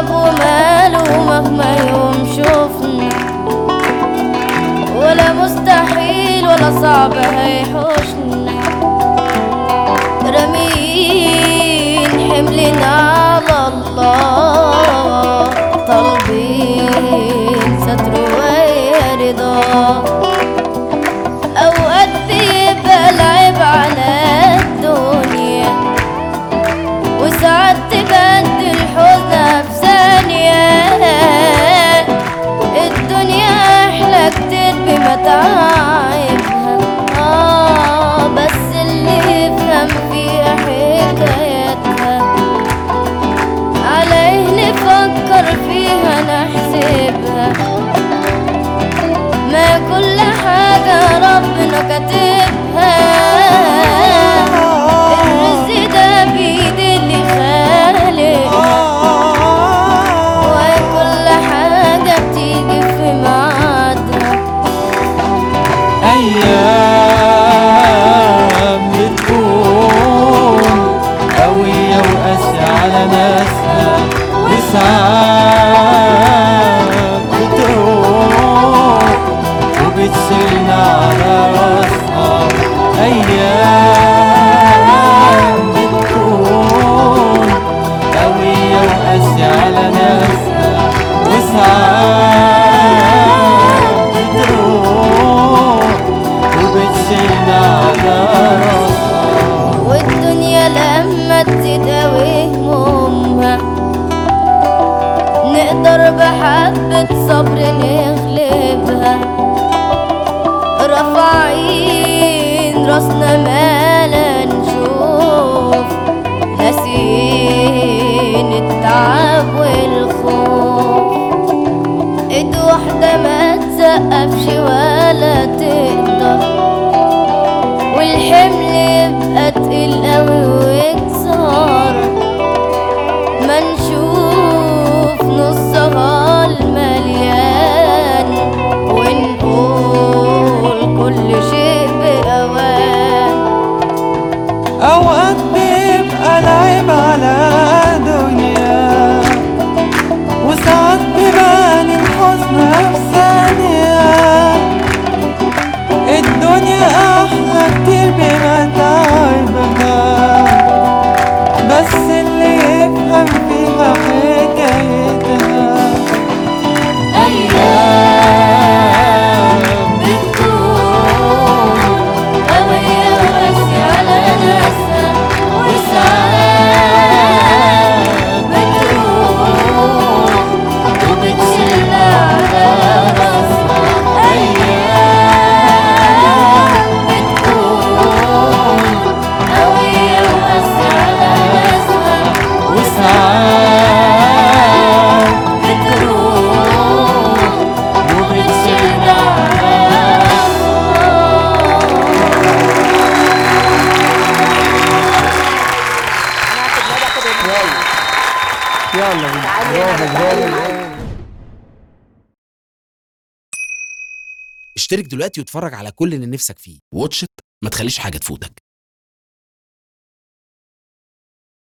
طب وماله مهما يوم شوفنا ولا مستحيل ولا صعب هيحوشنا رامين حملنا على الله طالبين ستر ورضاه أوقات بيبقى العيب على الدنيا وساعات تبدل الحزن في ثانية الدنيا أحلى كتير بمتاعبها آه بس اللي يفهم فيها حكاياتها عليه نفكر فيها نحسبها ما كل حاجة ربنا كاتبها الرزق ده بيد اللي خالق وكل حاجة بتيجي في ميعادها أيام بتكون قوية وقاسية على ناسها وساعات بتروح وبتشيلنا على راسها أيام بتكون قوية وقاسية على ناسها وساعات بتروح وبتشيلنا على راسها والدنيا لما تداوي همومها نقدر بحبة صبر نغلبها رافعين راسنا ما لا نشوف ناسين التعب والخوف ايد واحدة ما تسقفش ولا تقدر والحمل يبقى تقيل قوي ويكسر ما نشوف نصها المليان ونقول كل شيء بأوان أوقات بيبقى العيب على دنيا وساعات بيبان الحزن في ثانية الدنيا أحلى كتير بمتاعبها بس اللي يفهم فيها حكايتها أيام بتكون قوية وقاسية على ناسها وساعات بتروح وبتشيلنا على راسها أيام بتكون قوية وقاسية على ناسها وساعات بتروح وبتشيلنا على اشترك دلوقتي واتفرج على كل اللي نفسك فيه واتشت ما تخليش حاجة تفوتك